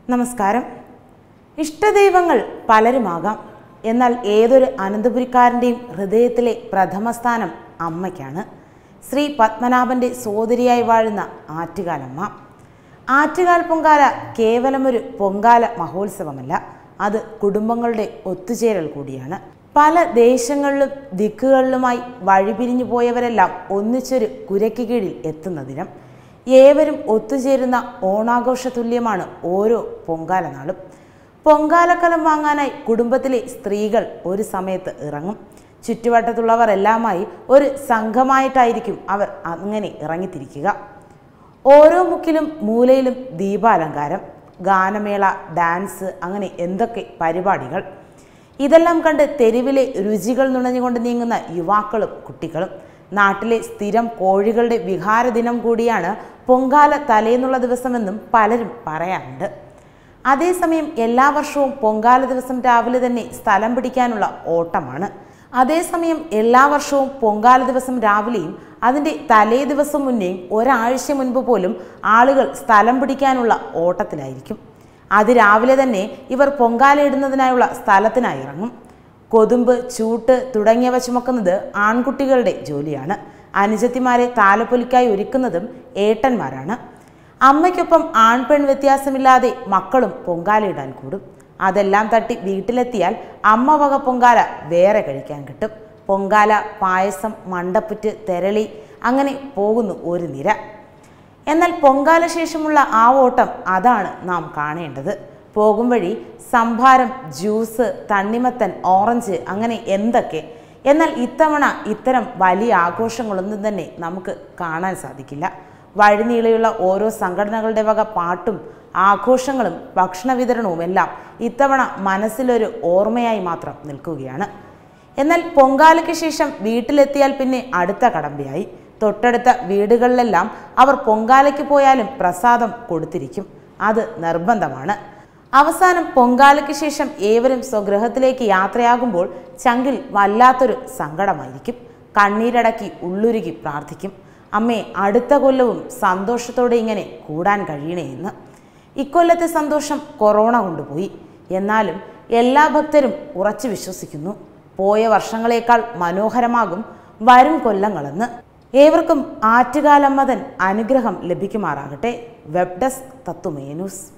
നമസ്കാരം ഇഷ്ടദൈവങ്ങൾ പലരുമാകാം എന്നാൽ ഏതൊരു അനന്തപുരിക്കാരൻ്റെയും ഹൃദയത്തിലെ പ്രഥമ സ്ഥാനം അമ്മയ്ക്കാണ് ശ്രീ പത്മനാഭൻ്റെ സോദരിയായി വാഴുന്ന ആറ്റുകാലമ്മ ആറ്റുകാൽ പൊങ്കാല കേവലമൊരു പൊങ്കാല മഹോത്സവമല്ല അത് കുടുംബങ്ങളുടെ ഒത്തുചേരൽ കൂടിയാണ് പല ദേശങ്ങളിലും ദിക്കുകളിലുമായി വഴിപിരിഞ്ഞു പോയവരെല്ലാം ഒന്നിച്ചൊരു കുരയ്ക്ക് കീഴിൽ എത്തുന്ന ദിനം ഏവരും ഒത്തുചേരുന്ന ഓണാഘോഷ തുല്യമാണ് ഓരോ പൊങ്കാല നാളും പൊങ്കാലക്കലം വാങ്ങാനായി കുടുംബത്തിലെ സ്ത്രീകൾ ഒരു സമയത്ത് ഇറങ്ങും ചുറ്റുവട്ടത്തുള്ളവർ എല്ലാമായി ഒരു സംഘമായിട്ടായിരിക്കും അവർ അങ്ങനെ ഇറങ്ങിത്തിരിക്കുക ഓരോ മുക്കിലും മൂലയിലും ദീപാലങ്കാരം ഗാനമേള ഡാൻസ് അങ്ങനെ എന്തൊക്കെ പരിപാടികൾ ഇതെല്ലാം കണ്ട് തെരുവിലെ രുചികൾ നുണഞ്ഞുകൊണ്ട് നീങ്ങുന്ന യുവാക്കളും കുട്ടികളും നാട്ടിലെ സ്ഥിരം കോഴികളുടെ വിഹാര ദിനം കൂടിയാണ് പൊങ്കാല തലേന്നുള്ള ദിവസമെന്നും പലരും പറയാറുണ്ട് അതേസമയം എല്ലാ വർഷവും പൊങ്കാല ദിവസം രാവിലെ തന്നെ സ്ഥലം പിടിക്കാനുള്ള ഓട്ടമാണ് അതേസമയം എല്ലാ വർഷവും പൊങ്കാല ദിവസം രാവിലെയും അതിൻ്റെ തലേ ദിവസം മുന്നേയും ഒരാഴ്ച മുൻപ് പോലും ആളുകൾ സ്ഥലം പിടിക്കാനുള്ള ഓട്ടത്തിലായിരിക്കും അതിരാവിലെ തന്നെ ഇവർ പൊങ്കാല ഇടുന്നതിനായുള്ള സ്ഥലത്തിനായി ഇറങ്ങും കൊതുമ്പ് ചൂട്ട് തുടങ്ങിയവ ചുമക്കുന്നത് ആൺകുട്ടികളുടെ ജോലിയാണ് അനുജത്തിമാരെ താലപ്പൊലിക്കായി ഒരുക്കുന്നതും ഏട്ടന്മാരാണ് അമ്മയ്ക്കൊപ്പം ആൺപെൺ വ്യത്യാസമില്ലാതെ മക്കളും പൊങ്കാലയിടാൻ കൂടും അതെല്ലാം തട്ടി വീട്ടിലെത്തിയാൽ അമ്മ വക പൊങ്കാല വേറെ കഴിക്കാൻ കിട്ടും പൊങ്കാല പായസം മണ്ടപ്പുറ്റ് തെരളി അങ്ങനെ പോകുന്നു ഒരു നിര എന്നാൽ പൊങ്കാല ശേഷമുള്ള ആ ഓട്ടം അതാണ് നാം കാണേണ്ടത് പോകും വഴി സംഭാരം ജ്യൂസ് തണ്ണിമത്തൻ ഓറഞ്ച് അങ്ങനെ എന്തൊക്കെ എന്നാൽ ഇത്തവണ ഇത്തരം വലിയ ആഘോഷങ്ങളൊന്നും തന്നെ നമുക്ക് കാണാൻ സാധിക്കില്ല വഴിനീളെയുള്ള ഓരോ സംഘടനകളുടെ വക പാട്ടും ആഘോഷങ്ങളും ഭക്ഷണ വിതരണവും എല്ലാം ഇത്തവണ മനസ്സിലൊരു ഓർമ്മയായി മാത്രം നിൽക്കുകയാണ് എന്നാൽ പൊങ്കാലയ്ക്ക് ശേഷം വീട്ടിലെത്തിയാൽ പിന്നെ അടുത്ത കടമ്പയായി തൊട്ടടുത്ത വീടുകളിലെല്ലാം അവർ പൊങ്കാലയ്ക്ക് പോയാലും പ്രസാദം കൊടുത്തിരിക്കും അത് നിർബന്ധമാണ് അവസാനം പൊങ്കാലയ്ക്ക് ശേഷം ഏവരും സ്വഗൃഹത്തിലേക്ക് യാത്രയാകുമ്പോൾ ചങ്കിൽ വല്ലാത്തൊരു സങ്കടമായിരിക്കും കണ്ണീരടക്കി ഉള്ളുരുകി പ്രാർത്ഥിക്കും അമ്മേ അടുത്ത കൊല്ലവും സന്തോഷത്തോടെ ഇങ്ങനെ കൂടാൻ കഴിയണേ എന്ന് ഇക്കൊല്ലത്തെ സന്തോഷം കൊറോണ കൊണ്ടുപോയി എന്നാലും എല്ലാ ഭക്തരും ഉറച്ചു വിശ്വസിക്കുന്നു പോയ വർഷങ്ങളേക്കാൾ മനോഹരമാകും വരും കൊല്ലങ്ങളെന്ന് ഏവർക്കും ആറ്റുകാലമ്മതൻ അനുഗ്രഹം ലഭിക്കുമാറാകട്ടെ വെബ് ഡെസ്ക് തത്തുമേ ന്യൂസ്